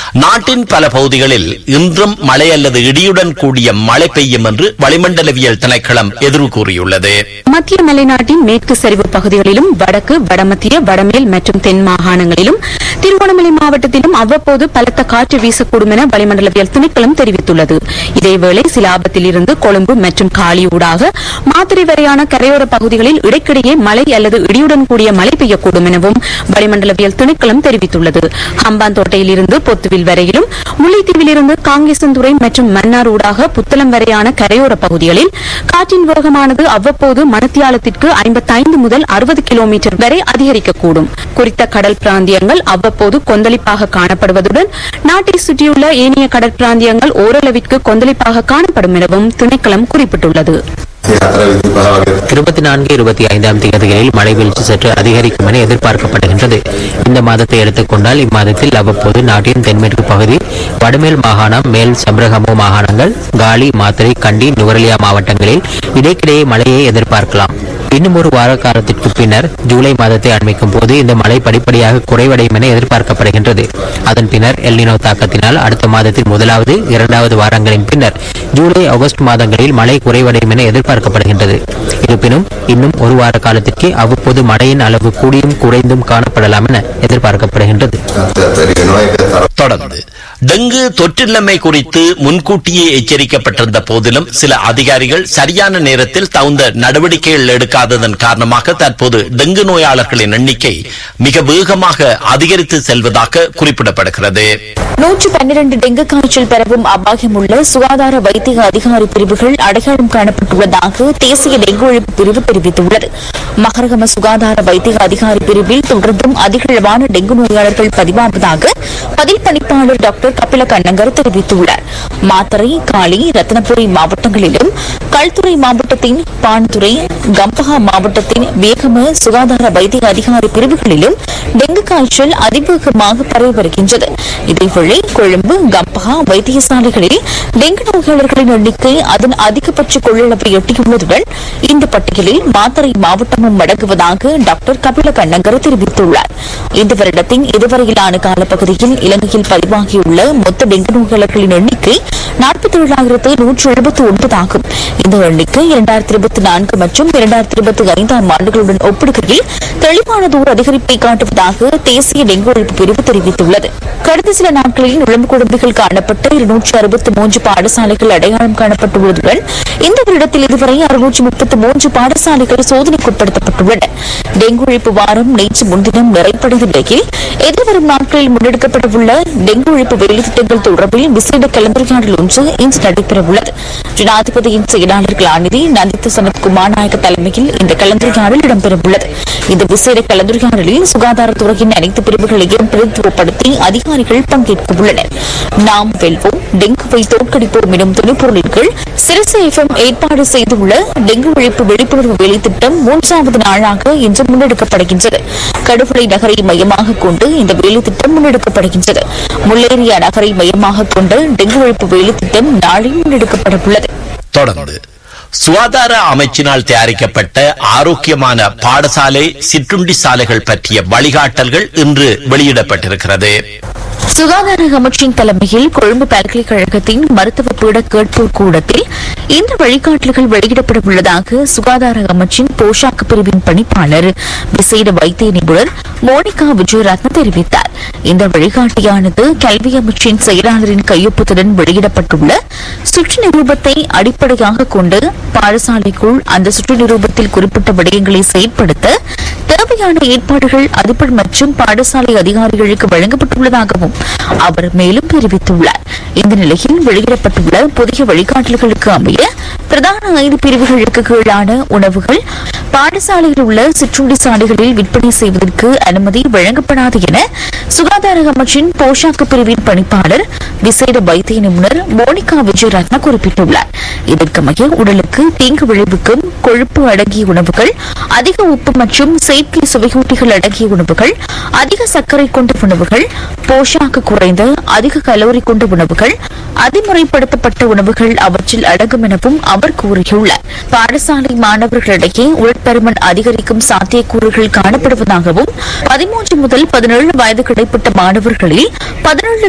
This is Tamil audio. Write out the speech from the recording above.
நாட்டின் பல பகுதிகளில் இன்றும் மழை அல்லது இடியுடன் கூடிய மழை பெய்யும் என்று வளிமண்டலவியல் திணைக்களம் எதிர்வு கூறியுள்ளது மத்திய மலைநாட்டின் மேற்கு சரிவு பகுதிகளிலும் வடக்கு வடமத்திய வடமேல் மற்றும் தென் மாகாணங்களிலும் திருகோணமலை மாவட்டத்திலும் அவ்வப்போது பலத்த காற்று வீசக்கூடும் என வளிமண்டலவியல் திணைக்களம் தெரிவித்துள்ளது இதேவேளை சிலாபத்தில் இருந்து கொழும்பு மற்றும் காலி ஊடாக மாத்திரை வரையான கரையோர பகுதிகளில் இடைக்கிடையே மழை அல்லது இடியுடன் கூடிய மழை பெய்யக்கூடும் எனவும் வளிமண்டலவியல் திணைக்களம் தெரிவித்துள்ளது ஹம்பாந்தோட்டையில் இருந்து பொத்துவில் வரையிலும் முல்லைத்தீவில் இருந்து காங்கேசந்துறை மற்றும் மன்னார் ஊடாக புத்தளம் வரையான கரையோர பகுதிகளில் காற்றின் வேகமானது அவ்வப்போது மணத்தியாலத்திற்கு ஐம்பத்தைந்து முதல் அறுபது கிலோமீட்டர் வரை அதிகரிக்கக்கூடும் குறித்த கடல் பிராந்தியங்கள் அவ்வப்போது கொந்தளிப்பாக காணப்படுவதுடன் நாட்டை சுற்றியுள்ள ஏனைய கடற்பிராந்தியங்கள் ஓரளவிற்கு கொந்தளிப்பாக காணப்படும் எனவும் திணைக்களம் குறிப்பிட்டுள்ளது இருபத்தி நான்கு இருபத்தி ஐந்தாம் தேதிகளில் மழை வீழ்ச்சி சற்று அதிகரிக்கும் என எதிர்பார்க்கப்படுகின்றது இந்த மாதத்தை எடுத்துக்கொண்டால் இம்மாதத்தில் அவ்வப்போது நாட்டின் தென்மேற்கு பகுதி வடமேல் மாகாணம் மேல் சம்பரகமோ மாகாணங்கள் காலி மாத்திரை கண்டி நுவரெலியா மாவட்டங்களில் இடைக்கிடையே மழையை எதிர்பார்க்கலாம் இன்னும் ஒரு வார காலத்திற்கு பின்னர் ஜூலை மாதத்தை அண்மிக்கும் போது இந்த மழை படிப்படியாக குறைவடையும் என எதிர்பார்க்கப்படுகின்றது அதன் பின்னர் எல்னினோ தாக்கத்தினால் அடுத்த மாதத்தின் முதலாவது இரண்டாவது வாரங்களின் பின்னர் ஜூலை ஆகஸ்ட் மாதங்களில் மழை குறைவடையும் என எதிர்பார்க்கப்படுகின்றது இருப்பினும் இன்னும் ஒரு வார காலத்திற்கு அவ்வப்போது மழையின் அளவு கூடியும் குறைந்தும் காணப்படலாம் என எதிர்பார்க்கப்படுகின்றது தொடர்ந்து டெங்கு தொற்றின்மை குறித்து முன்கூட்டியே எச்சரிக்கப்பட்டிருந்த போதிலும் சில அதிகாரிகள் சரியான நேரத்தில் தகுந்த நடவடிக்கைகள் எடுக்காததன் காரணமாக தற்போது டெங்கு நோயாளர்களின் எண்ணிக்கை மிக வேகமாக அதிகரித்து செல்வதாக குறிப்பிடப்படுகிறது நூற்று பன்னிரண்டு டெங்கு காய்ச்சல் பரவும் அபாயம் உள்ள சுகாதார வைத்திய அதிகாரி பிரிவுகள் அடையாளம் காணப்பட்டுள்ளதாக தேசிய டெங்கு ஒழிப்பு பிரிவு தெரிவித்துள்ளது மகரகம சுகாதார வைத்திய அதிகாரி பிரிவில் தொடர்ந்தும் அதிகளவான டெங்கு நோயாளர்கள் பதிவாவதாக பதில் பணிப்பாளர் டாக்டர் கபில கண்ணங்கர் தெரிவித்துள்ளார் மாத்தறை காளி ரத்னபுரி மாவட்டங்களிலும் கல்துறை மாவட்டத்தின் பான்துறை கம்பஹா மாவட்டத்தின் வேகம சுகாதார வைத்திய அதிகாரி பிரிவுகளிலும் டெங்கு காய்ச்சல் அதிவேகமாக பரவி வருகின்றது இதேவேளை கொழும்பு கம்பஹா வைத்தியசாலைகளில் டெங்கு நோயாளர்களின் எண்ணிக்கை அதன் அதிகபட்ச கொள்ளளவை எட்டியுள்ளதுடன் இந்த பட்டியலில் மாத்தறை மாவட்டமும் அடங்குவதாக டாக்டர் கபில கண்ணங்கர் தெரிவித்துள்ளார் இந்த வருடத்தின் இதுவரையிலான காலப்பகுதியில் இலங்கையில் பதிவாகியுள்ள மொத்த டெங்கு நோயாளர்களின் எண்ணிக்கை நாற்பத்தி ஏழாயிரத்து நூற்று எழுபத்தி ஒன்பது ஆகும் இந்த எண்ணிக்கை இரண்டாயிரத்தி இருபத்தி நான்கு மற்றும் இரண்டாயிரத்தி இருபத்தி ஐந்தாம் ஆண்டுகளுடன் ஒப்பிடுகையில் தெளிவானதோர் அதிகரிப்பை காட்டுவதாக தேசிய டெங்கு ஒழிப்பு பிரிவு தெரிவித்துள்ளது கடந்த சில நாட்களில் நுழம்பு குழம்புகள் காணப்பட்ட இருநூற்று அறுபத்தி மூன்று பாடசாலைகள் அடையாளம் காணப்பட்டுள்ளதுடன் இந்த வருடத்தில் இதுவரை அறுநூற்று முப்பத்தி மூன்று பாடசாலைகள் சோதனைக்குட்படுத்தப்பட்டுள்ளன டெங்கு ஒழிப்பு வாரம் நேற்று முன்தினம் நிறைவடைந்த நிலையில் எதிர்வரும் நாட்களில் முன்னெடுக்கப்படவுள்ள டெங்கு ஒழிப்பு வேலை திட்டங்கள் தொடர்பில் விசேட கலந்துரையாடல் ஒன்று இன்று நடைபெறவுள்ளது ஜனாதிபதியின் செயலாளர் கலாநிதி நந்தித்த சனத்குமார் நாயக்க தலைமையில் இந்த கலந்துரையாடல் இடம்பெறவுள்ளது இந்த விசேட கலந்துரையாடலில் சுகாதாரத்துறையின் அனைத்து பிரிவுகளையும் பிரதித்துவப்படுத்தி அதிகாரிகள் பங்கேற்க உள்ளனர் நாம் வெல்வோம் டெங்குவை தோற்கடிப்போம் எனும் துணைப்பொருளின் கீழ் சிறுசை எஃப்எம் ஏற்பாடு செய்துள்ள டெங்கு ஒழிப்பு விழிப்புணர்வு வேலை திட்டம் மூன்றாவது நாளாக இன்று முன்னெடுக்கப்படுகின்றது கடுவளை நகரை மையமாக கொண்டு இந்த வேலை திட்டம் முன்னெடுக்கப்படுகின்றது முல்லேரியா நகரை மையமாக கொண்டு டெங்கு ஒழிப்பு வேலை திட்டம் நாளை முன்னெடுக்கப்பட உள்ளது தொடர்ந்து சுகாதார அமைச்சினால் தயாரிக்கப்பட்ட ஆரோக்கியமான பாடசாலை சிற்றுண்டி சாலைகள் பற்றிய வழிகாட்டல்கள் இன்று வெளியிடப்பட்டிருக்கிறது சுகாதார அமைச்சின் தலைமையில் கொழும்பு பல்கலைக்கழகத்தின் மருத்துவ பீட கேட்போர் கூடத்தில் இந்த வழிகாட்டல்கள் வெளியிடப்பட உள்ளதாக சுகாதார அமைச்சின் போஷாக்கு பிரிவின் பணிப்பாளர் விசேட வைத்திய நிபுணர் மோனிகா விஜயரத்ன தெரிவித்தார் இந்த வழிகாட்டியானது கல்வி அமைச்சின் செயலாளரின் கையொப்பத்துடன் வெளியிடப்பட்டுள்ள சுற்று நிரூபத்தை அடிப்படையாக கொண்டு பாடசாலைக்குள் அந்த சுற்று நிரூபத்தில் குறிப்பிட்ட விடயங்களை செயற்படுத்த தேவையான ஏற்பாடுகள் அதிபர் மற்றும் பாடசாலை அதிகாரிகளுக்கு வழங்கப்பட்டுள்ளதாகவும் அவர் மேலும் தெரிவித்துள்ளார் இந்த நிலையில் வெளியிடப்பட்டுள்ள புதிய வழிகாட்டல்களுக்கு அமைய பிரதான ஐந்து பிரிவுகளுக்கு கீழான உணவுகள் பாடசாலையில் உள்ள சிற்றுண்டி சாலைகளில் விற்பனை செய்வதற்கு அனுமதி வழங்கப்படாது என சுகாதார அமைச்சின் போஷாக்கு பிரிவின் பணிப்பாளர் விசேட வைத்திய நிபுணர் மோனிகா விஜயரத்ன குறிப்பிட்டுள்ளார் இதற்கமைய உடலுக்கு தீங்கு விளைவிக்கும் கொழுப்பு அடங்கிய உணவுகள் அதிக உப்பு மற்றும் செயற்கை சுவையூட்டிகள் அடங்கிய உணவுகள் அதிக சர்க்கரை கொண்ட உணவுகள் போஷாக்கு குறைந்த அதிக கலோரி கொண்ட உணவுகள் அதிமுறைப்படுத்தப்பட்ட உணவுகள் அவற்றில் அடங்கும் எனவும் அவர் கூறியுள்ளார் பாடசாலை மாணவர்களிடையே உடற்பருமன் அதிகரிக்கும் சாத்தியக்கூறுகள் காணப்படுவதாகவும் பதிமூன்று முதல் பதினேழு வயது கிடைப்பட்ட மாணவர்களில் பதினேழு